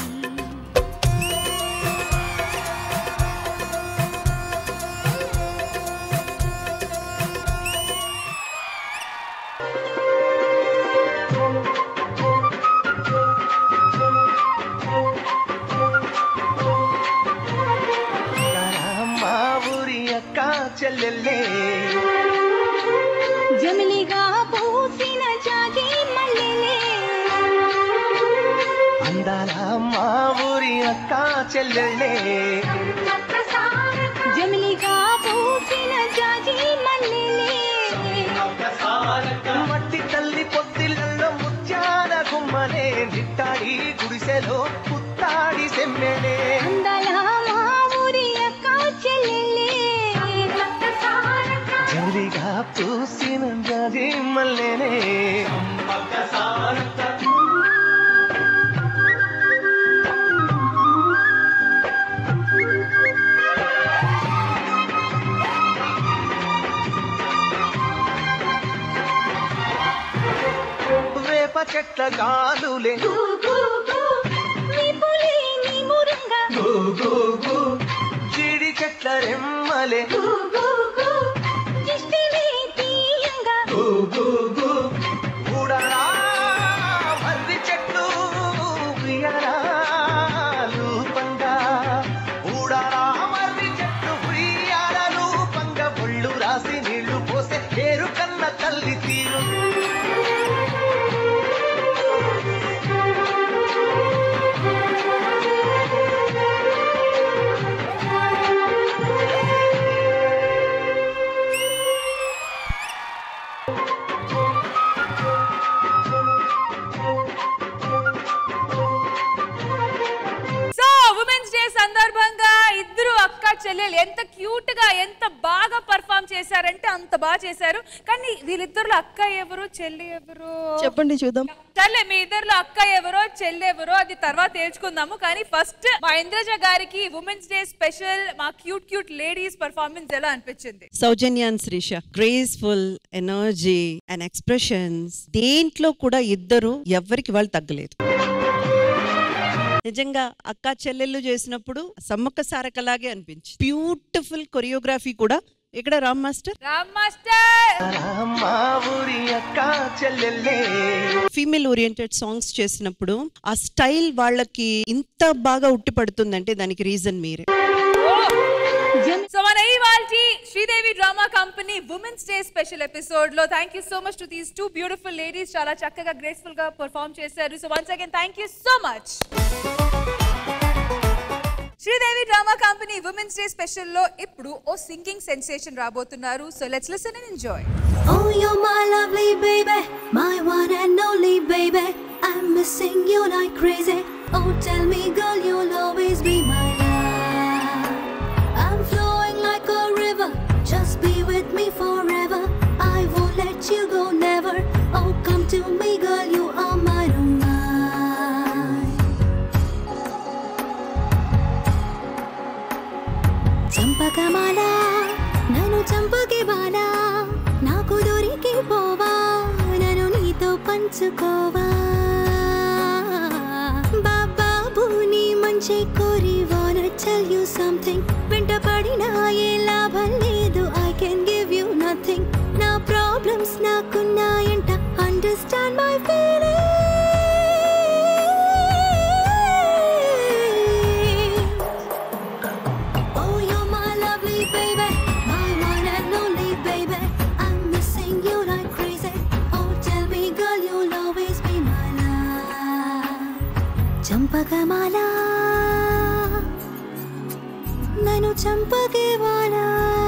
మా ఊరి అక్క చెల్లెల్లే జమిలిగా పూసిన జాగి మల్లెలే అందాల మా ఊరి అక్క చెల్లెల్లే జమిలిగా పూసిన జాజి మల్లెలే మట్టి తల్లి పొత్తిళ్ళల్లో ముత్యాల గుమ్మలే నిట్టాడి గుడిసెలో పుత్తాడి సెమ్మెలే అందాల మా ఊరి అక్క చెల్లెలే జల్లిగా పూసిన జాజి మల్లెనే వేప చెట్ల గాలులే విపులే నీ మురంగా జీడి చెట్ల రెమ్మలే దిష్టివే తీయంగా ఊడరా మర్రి చెట్లు ఉయ్యారాలు పంగా ఊడరా మర్రి చెట్లు ఉయ్యారాలు పంగ ఒళ్ళు రాసి నీళ్లు పోసే ఏరు కన్న తల్లి తీరు సో ఉమెన్స్ డే సందర్భంగా ఇద్దరు అక్క చెల్లెలు ఎంత క్యూట్ గా ఎంత బాగా పర్ఫామ్ చేశారంటే అంత బాగా చేశారు కానీ వీళ్ళిద్దరులో అక్క ఎవరు చెల్లి ఎవరు చెప్పండి చూద్దాం సర్లే మీ ఇద్దరులో అక్క ఎవరో చెల్లి ఎవరో అది తర్వాత తేల్చుకుందాము కానీ ఫస్ట్ మా ఇంద్రజ గారికి ఉమెన్స్ డే స్పెషల్ మా క్యూట్ క్యూట్ లేడీస్ పర్ఫార్మెన్స్ ఎలా అనిపించింది Soujanya and Sreesha graceful energy and expressions దేంట్లో కూడా ఇద్దరు ఎవరికి వాళ్ళు తగ్గలేదు నిజంగా అక్క చెల్లెళ్ళు చేసినప్పుడు సమ్మక్క సారకలాగే అనిపించింది బ్యూటిఫుల్ కొరియోగ్రఫీ కూడా ఇక్కడ రామ్ మాస్టర్ రామ్ మాస్టర్ మా ఊరి అక్క చెల్లెల్లే ఫీమేల్ ఓరియంటెడ్ సాంగ్స్ చేసినప్పుడు ఆ స్టైల్ వాళ్ళకి ఇంత బాగా ఉట్టి పడుతుందంటే దానికి రీజన్ మీరే సో మన ఇవాల్టి Sridevi drama company women's day special episode లో thank you so much to these two beautiful ladies చాలా చక్కగా గ్రేస్ఫుల్ గా పర్ఫామ్ చేశారు so once again thank you so much Sridevi drama company women's day special లో ఇప్పుడు ఓ సింగింగ్ సెన్సేషన్ రాబోతున్నారు so let's listen and enjoy Oh, you're my lovely baby, my one and only baby. I'm missing you like crazy. Oh, tell me, girl, you'll always be my love. I'm flowing like a river, just be with me forever. I won't let you go, never. Oh, come to me, girl, you are mine, oh mine. Champakamala నన్ను చంపకే బాలా నాకు దొరికి పోవా నన్ను నీతో పంచుకోవా బాబాబు నీ మంచి కోరి wanna tell you something వెంట పడినా ఏ లాభం లేదు I can give you nothing నా ప్రాబ్లమ్స్ నాకున్నాయంట understand my feeling Oh, you're my lovely baby, my one and only baby. I'm missing you like crazy. Oh, tell me, girl, you'll always be my love. Champakamala నన్ను చంపకేవాలా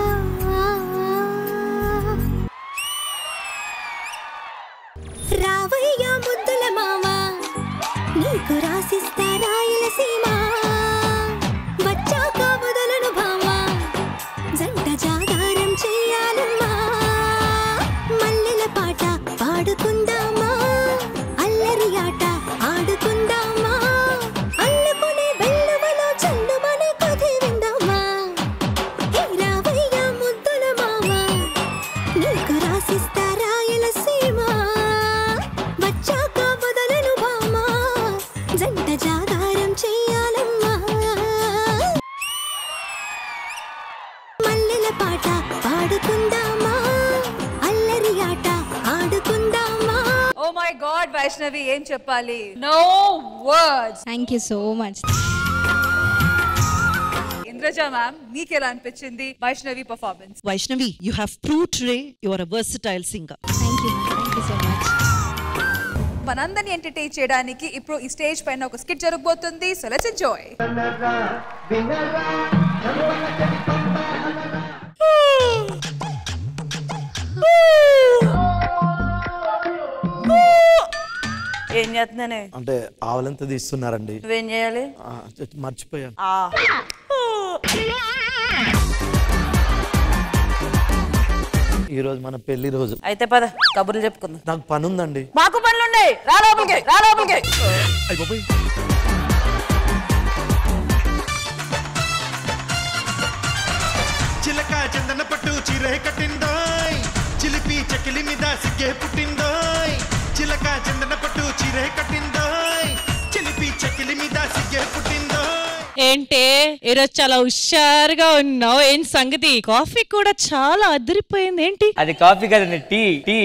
రావయ్య ముద్దుల మామ నీకు రాసిస్తా రాయలసీమ వచ్చాక వదలను భామా జంట జాగారం చెయ్యాలమ్మా మల్లెల పాట పాడుకుందామా అల్లరి ఆట ఆడుకుందామా అల్లుకునే వెల్లువలో చల్లుమనే కథ విందామా హే రావయ్య ముద్దుల మామ నీకు రాసిస్తా రాయలసీమ వచ్చాక వదలను భామా జంట జాగారం చెయ్యాలమ్మా మల్లెల పాట పాడుకుందామా అల్లరి ఆట ఆడుకుందామా ఓ మై గాడ్ వైష్ణవి ఏం చెప్పాలి no words thank you so much Indraja ma'am మీకు ఎలా అనిపించింది Vaishnavi performance Vaishnavi you have prove today you are a versatile singer thank you thank you so much మనందరిని ఎంటర్టైన్ చేయడానికి ఇప్పుడు ఈ స్టేజ్ పైన ఒక స్కిట్ జరగబోతుంది సో లెట్స్ ఎంజాయ్ ఏం చేస్తున్నానే అంటే ఆవలంతా తీస్తున్నారండి నువ్వేం చేయాలి ఆ, చ- మర్చిపోయాను ఆ. ఈ రోజు మన పెళ్లి రోజు అయితే పద కబుర్లు చెప్పుకుందాం నాకు పని ఉందండి మాకు పనులు ఉన్నాయి రా లోపలికి రా లోపలికి చిలక చందన పట్టు చీరే కట్టిందోయ్ చిలిపి చెకిలి మీద సిగ్గే పుట్టిందోయ్ చిలక చందన పట్టు చీరే కట్టిందోయ్ చిలిపి చెకిలి మీద సిగ్గే పుట్టిందోయ్ ఏంటే ఈరోజు చాలా హుషారుగా ఉన్నావు ఏం సంగతి కాఫీ కూడా చాలా అదిరిపోయింది ఏంటి అది కాఫీ కదండి టీ టీ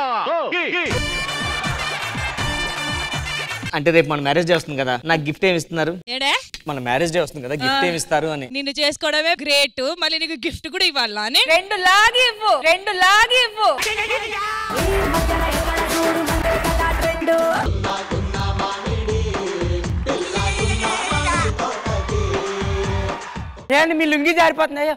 అంటే రేపు మన మ్యారేజ్ డే వస్తుంది కదా నాకు గిఫ్ట్ ఏమి ఇస్తున్నారు ఏడే మన మ్యారేజ్ డే వస్తుంది కదా గిఫ్ట్ ఏమి ఇస్తారు అని నిన్ను చేసుకోవడమే గ్రేట్ మళ్ళీ నీకు గిఫ్ట్ కూడా ఇవ్వాలా అని రెండు లాగి ఇవ్వు రెండు లాగి ఇవ్వు ఏంటి మీ లుంగి జారిపోతున్నాయో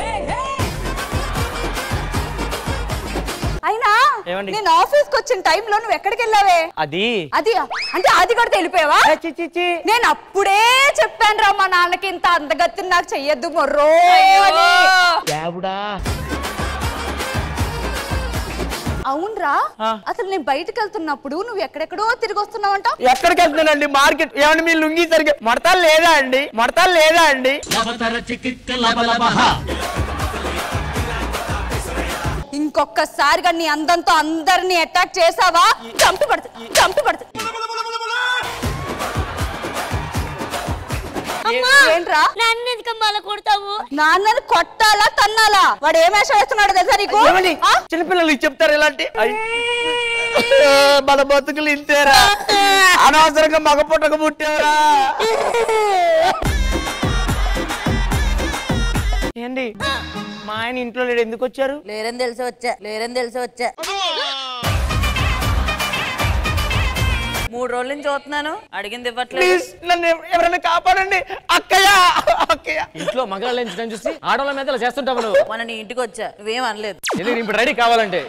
అయినా ఏమండి? నేను ఆఫీస్ కి వచ్చిన టైంలో నువ్వు ఎక్కడికి వెళ్ళావే అది అది అంటే అది కూడా తెలిపోయావా నేను అప్పుడే చెప్పాను రా మా నాన్నకి ఇంత అందగత్తిని నాకు చెయ్యొద్దు మొర్రో అని. అవునరా అసలు నేను బయటకు వెళ్తున్నప్పుడు నువ్వు ఎక్కడెక్కడో తిరిగి వస్తున్నావంట ఎక్కడికి వెళ్తున్నానండి మార్కెట్ ఏమండి మీ లుంగి సరిగ్గా మడతాలు లేదా అండి మడతాలు లేదా అండి ఇంకొకసారిగా నీ అందంతో అందరిని అటాక్ చేసావా చంపి పడుతుంది చంపి పడుతుంది ఏంట్రా నన్ను ఎందుకమ్మా అలా కొడతావు నాన్నని కొట్టాలా తన్నాలా వాడు ఏం వేషం వేస్తున్నాడు తెలుసా నీకు ఏమండి? చిన్నపిల్లలు చెప్తారు ఇలాంటి అయ్. మన బతుకులు ఇంతేరా అనవసరంగా మగ పుట్టక పుట్టారా ఏండి మా ఆయన ఇంట్లో లేడు ఎందుకు వచ్చారు లేరని తెలిసి వచ్చా లేరని తెలిసి వచ్చా మూడు రోజుల నుంచి చూస్తున్నాను అడిగింది ఇవ్వట్లేదు ప్లీజ్ నన్ను ఎవ- ఎవరైనా కాపాడండి అక్కయ్య అక్కయ్య ఇంట్లో మగాళ్ళ నుంచి చూసి ఆడవాళ్ళ మీద ఇలా చేస్తుంటావు నువ్వు మన నీ ఇంటికి వచ్చా నువ్వేం అనలేదు ఎందుకు ఇప్పుడు రెడీ కావాలంటే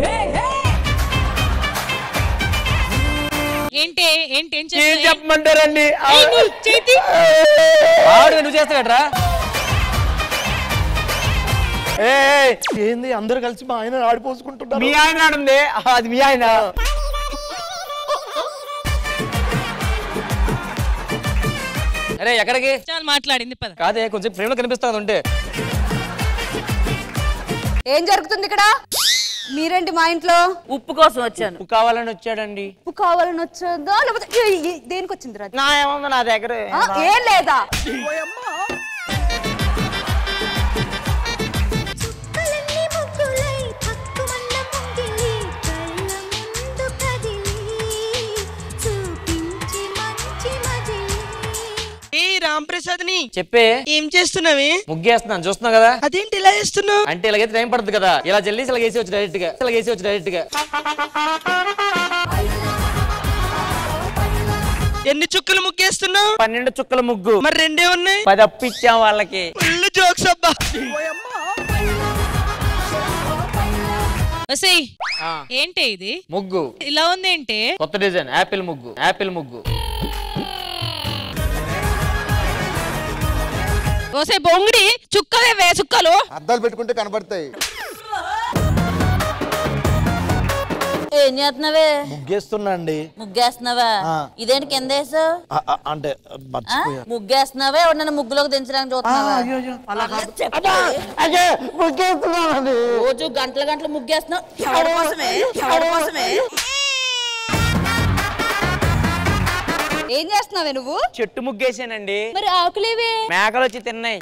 ఏంటి ఏంటి ఏం ఏం చెప్పమంటారండి ఆడు నువ్వు చేస్తావట్రా ఏ ఏంది అందరు కలిసి మా ఆయన ఆడిపోసుకుంటున్నారు మీ ఆయన ఆడుంది అది మీ ఆయన అరే ఎక్కడికి చాలా మాట్లాడింది పద కాదే కొంచెం ప్రేమలో కనిపిస్తుంది ఉంటే ఏం జరుగుతుంది ఇక్కడ మీరేంటి మా ఇంట్లో ఉప్పు కోసం వచ్చాను ఉప్పు కావాలని వచ్చాడండి ఉప్పు కావాలని వచ్చాదా లేకపోతే ఏ- ఏ- దేనికి వచ్చింది రాజు నా ఏముంది నా దగ్గర ఆ, ఏం లేదా ఏ రాంప్రసాద్ ని చెప్పే ఏం చేస్తున్నావే ముగ్గేస్తున్నాను చూస్తున్నావు కదా అదేంటి ఇలా చేస్తున్నావు అంటే ఇలాగైతే టైం పడుతుంది కదా ఇలా జల్లీసి ఇలా వేసి వచ్చి డైరెక్ట్ గా ఇలా వేసి వచ్చి డైరెక్ట్ గా ఎన్ని చుక్కలు ముగ్గేస్తున్నావు పన్నెండు చుక్కల ముగ్గు మరి రెండే ఉన్నాయి పది అప్పిచ్చాం వాళ్ళకి ఫుల్ జోక్స్ అబ్బా వసేయ్ ఏంటి ఇది ముగ్గు ఇలా ఉంది ఏంటి కొత్త డిజైన్ యాపిల్ ముగ్గు యాపిల్ ముగ్గు ఓసే బొంగుడి చుక్కలే వే చుక్కలు అద్దాలు పెట్టుకుంటే కనబడతాయి ఏం చేస్తున్నావే ముగ్గేస్తున్నా అండి ముగ్గేస్తున్నావా ఆ. ఇదేంటి కింద వేసావు ఆ, ఆ, అంటే మర్చిపోయా ముగ్గేస్తున్నావా ఎవరు ముగ్గులోకి దించడానికి చూస్తున్నావా ముగ్గేస్తున్నానండి రోజు గంటల గంటలు ముగ్గేస్తున్నావు ఎవరి కోసమే ఎవరి కోసమే ఏం చేస్తున్నావే నువ్వు చెట్టు ముగ్గేసానండి మరి ఆకులేవే మేకలు వచ్చి తిన్నాయి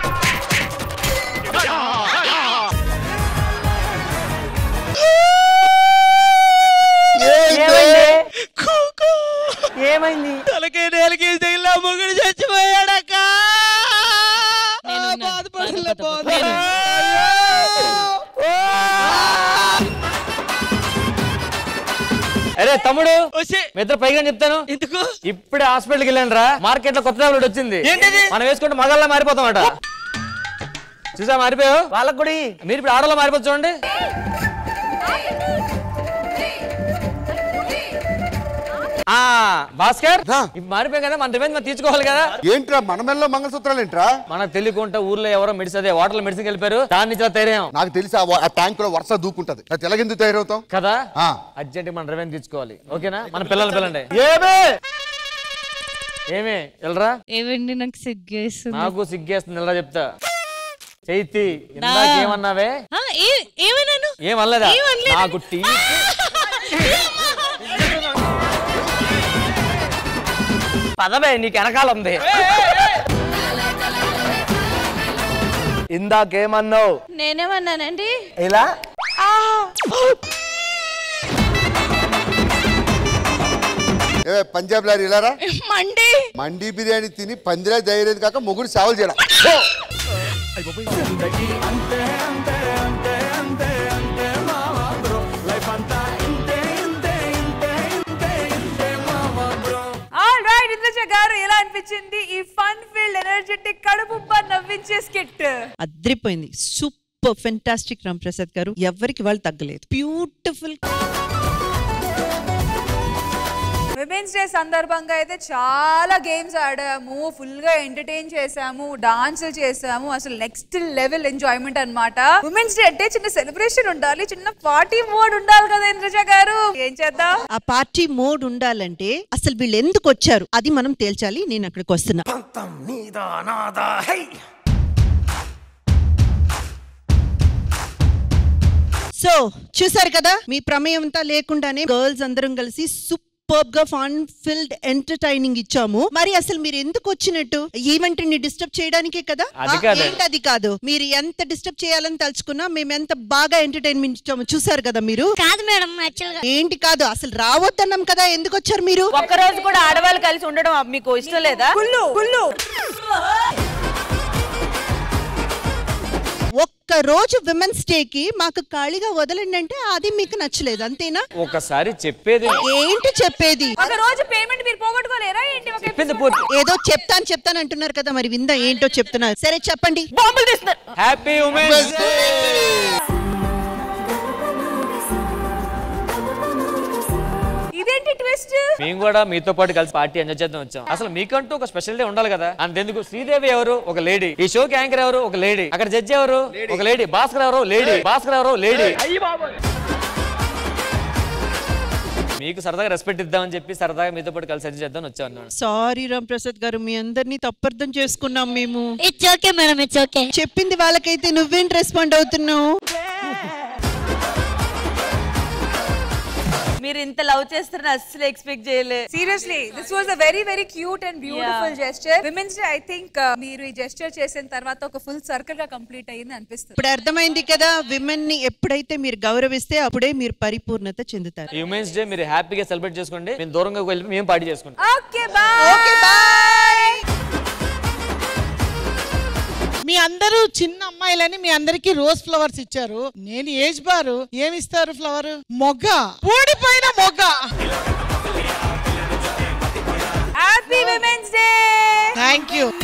ఏమైంది? ఏమైంది తలకే నేలకి తగిలిన మొగుడు చచ్చిపోయాడక్క బాధపడలే బాధ అరే తమ్ముడు మీ ఇద్దరు పైగా చెప్తాను ఎందుకు ఇప్పుడే హాస్పిటల్కి వెళ్ళాను రా మార్కెట్ లో కొత్త టాబ్లెట్ వచ్చింది మనం వేసుకుంటే మగల్లా మారిపోతామట చూసా మారిపోయావు వాళ్ళకు కూడా మీరు ఇప్పుడు ఆడలో మారిపోతుంది చూడండి ఆ భాస్కర్ ఇప్పుడు మారిపోయాం కదా మన రివెంజ్ మనం తీర్చుకోవాలి కదా ఏంట్రా మన మెల్లో మంగళసూత్రాలు ఏంట్రా మనకు తెలియకుండా ఊర్లో ఎవరో మెడిసిన్ అదే వాటర్ మెడిసిన్ వెళ్ళిపోయారు దాని నుంచి ఇలా తయారయ్యాం నాకు తెలిసి ఆ వా- ఆ ట్యాంక్ లో వరుస దూకుంటది అది ఎలాగెందుకు తయారవుతాం కదా ఆ. అర్జెంట్ మన రివెంజ్ తీర్చుకోవాలి ఓకేనా మన పిల్లలు పిల్లండి ఏమే ఏమే వెళ్ళరా ఏవండి నాకు సిగ్గేస్తుంది నాకు సిగ్గేస్తుంది ఎలా చెప్తా చైతి ఇందాక ఏమన్నావే ఆ, ఏ- ఏమన్నాను ఏమనలేదా ఏమనలేదు. నాకు టీ పదవే నీకు వెనకాల ఉంది ఇందాకేమన్నావు నేనేమన్నానండి ఇలా ఏ పంజాబ్ లారీ ఇలారా మండి మండీ బిర్యానీ తిని పందిరా ధైర్యం కాక మొగుడు సేవలు చేయడం ఆల్ రైట్ ఇంద్రజ గారు ఎలా అనిపించింది ఈ ఫన్ ఫీల్డ్ ఎనర్జెటిక్ కడుపు నవ్వించే స్కిట్ అద్రిపోయింది సూపర్ ఫెంటాస్టిక్ రామ్ ప్రసాద్ గారు ఎవరికి వాళ్ళు తగ్గలేదు బ్యూటిఫుల్ విమెన్స్ డే సందర్భంగా అయితే చాలా గేమ్స్ ఆడాము ఫుల్ గా ఎంటర్టైన్ చేసాము డాన్స్ చేసాము అసలు నెక్స్ట్ లెవెల్ ఎంజాయ్మెంట్ అన్నమాట ఉమెన్స్ డే అంటే చిన్న సెలబ్రేషన్ ఉండాలి చిన్న పార్టీ మోడ్ ఉండాలి కదా ఇంద్రజ గారు ఏం చేద్దాం ఆ పార్టీ మోడ్ ఉండాలంటే అసలు వీళ్ళు ఎందుకు వచ్చారు అది మనం తేల్చాలి నేను అక్కడికి వస్తున్నా సో చూసారు కదా మీ ప్రమేయం అంతా లేకుండానే గర్ల్స్ అందరం కలిసి సూపర్ సూపర్ గా ఫన్ ఫిల్డ్ ఎంటర్టైనింగ్ ఇచ్చాము మరి అసలు మీరు ఎందుకు వచ్చినట్టు ఈవెంట్ ని డిస్టర్బ్ చేయడానికే కదా అది ఆ, కాదు. ఏంటి అది కాదు మీరు ఎంత డిస్టర్బ్ చేయాలని తలుచుకున్నా మేము ఎంత బాగా ఎంటర్టైన్మెంట్ ఇచ్చాము చూసారు కదా మీరు కాదు మేడం యాక్చువల్ గా ఏంటి కాదు అసలు రావద్దన్నాం కదా ఎందుకు వచ్చారు మీరు ఒక్క రోజు కూడా ఆడవాళ్ళు కలిసి ఉండడం మీకు ఇష్టం లేదా ఒక్క రోజు విమెన్స్ డే కి మాకు ఖాళీగా వదలండి అంటే అది మీకు నచ్చలేదు అంతేనా ఒకసారి చెప్పేది ఏంటి చెప్పేది ఒక రోజు పేమెంట్ మీరు పోగొట్టుకోలేరా ఏంటి ఒక చెప్పింది పూర్తి ఏదో చెప్తాను చెప్తాను అంటున్నారు కదా మరి విందా ఏంటో చెప్తున్నారు సరే చెప్పండి బాంబులు తీస్తున్నారు హ్యాపీ ఉమెన్స్ ఇదేంటి ట్విస్ట్ మేము కూడా మీతో పాటు కలిసి పార్టీ ఎంజాయ్ చేద్దాం వచ్చాం అసలు మీకంటూ ఒక స్పెషల్ డే ఉండాలి కదా అంతెందుకు శ్రీదేవి ఎవరు ఒక లేడీ ఈ షోకి యాంకర్ ఎవరు ఒక లేడీ అక్కడ జడ్జి ఎవరు ఒక లేడీ భాస్కర్ ఎవరు లేడీ భాస్కర్ ఎవరు లేడీ మీకు సరదాగా రెస్పెక్ట్ ఇద్దామని చెప్పి సరదాగా మీతో పాటు కలిసి ఎంజాయ్ చేద్దాం వచ్చాం అన్నాడు సారీ రామ్ ప్రసాద్ గారు మీ అందరినీ తప్పర్థం చేసుకున్నాం మేము it's okay madam it's okay చెప్పింది వాళ్ళకైతే నువ్వేంటి రెస్పాండ్ అవుతున్నావు మీరు ఇంత లవ్ చేస్తారని అస్సలు ఎక్స్పెక్ట్ చేయలే seriously this was a very very cute and beautiful Yeah. Gesture women's day I think మీరు ఈ జెస్చర్ చేసిన తర్వాత ఒక ఫుల్ సర్కిల్ గా కంప్లీట్ అయ్యింది అనిపిస్తుంది ఇప్పుడు అర్థమైంది కదా విమెన్ ని ఎప్పుడైతే మీరు గౌరవిస్తే అప్పుడే మీరు పరిపూర్ణత చెందుతారు ఈ ఉమెన్స్ డే మీరు హ్యాపీగా సెలబ్రేట్ చేసుకోండి మేము దూరంగా వెళ్ళి మేము పార్టీ చేసుకుంటాం ఓకే బాయ్ ఓకే బాయ్ మీ అందరూ చిన్న అమ్మాయిలని మీ అందరికి రోజ్ ఫ్లవర్స్ ఇచ్చారు నేను ఏజ్ బారు ఏమి ఇస్తారు ఫ్లవర్ మొగ్గ ఊడిపోయిన మొగ్గ happy women's day thank you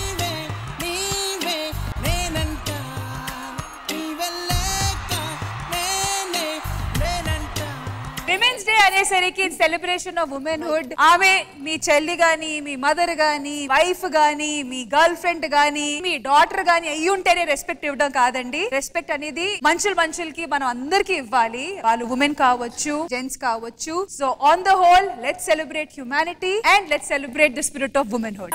women's day అనేసరికి సెలబ్రేషన్ ఆఫ్ ఉమెన్ హుడ్ ఆమె మీ చెల్లి గాని మీ మదర్ గాని వైఫ్ గాని మీ గర్ల్ ఫ్రెండ్ గాని మీ డాటర్ గాని అయ్యి ఉంటేనే రెస్పెక్ట్ ఇవ్వడం కాదండి రెస్పెక్ట్ అనేది మనుషులు మనుషులకి మనం అందరికీ ఇవ్వాలి వాళ్ళు ఉమెన్ కావచ్చు జెంట్స్ కావచ్చు so on the whole let celebrate humanity and let celebrate the spirit of womanhood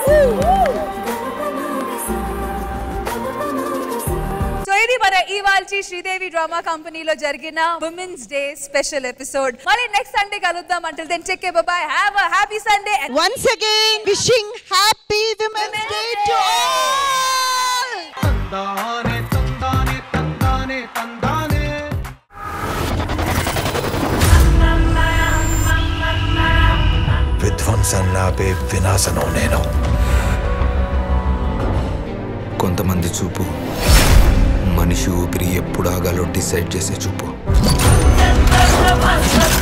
so ఇది మన ఇవాల్చి శ్రీదేవి డ్రామా కంపెనీలో జరిగిన ఉమెన్స్ డే స్పెషల్ ఎపిసోడ్ మళ్ళీ నెక్స్ట్ సండే కలుద్దాం until then check bye have a happy Sunday once again wishing happy women's day to all తందానే తందానే తందానే తందానే విధ్వంసం నాపే వినాశనం నేను కొంతమంది చూపు మనిషి ఊపిరి ఎప్పుడు ఆగాలో డిసైడ్ చేసే చూపు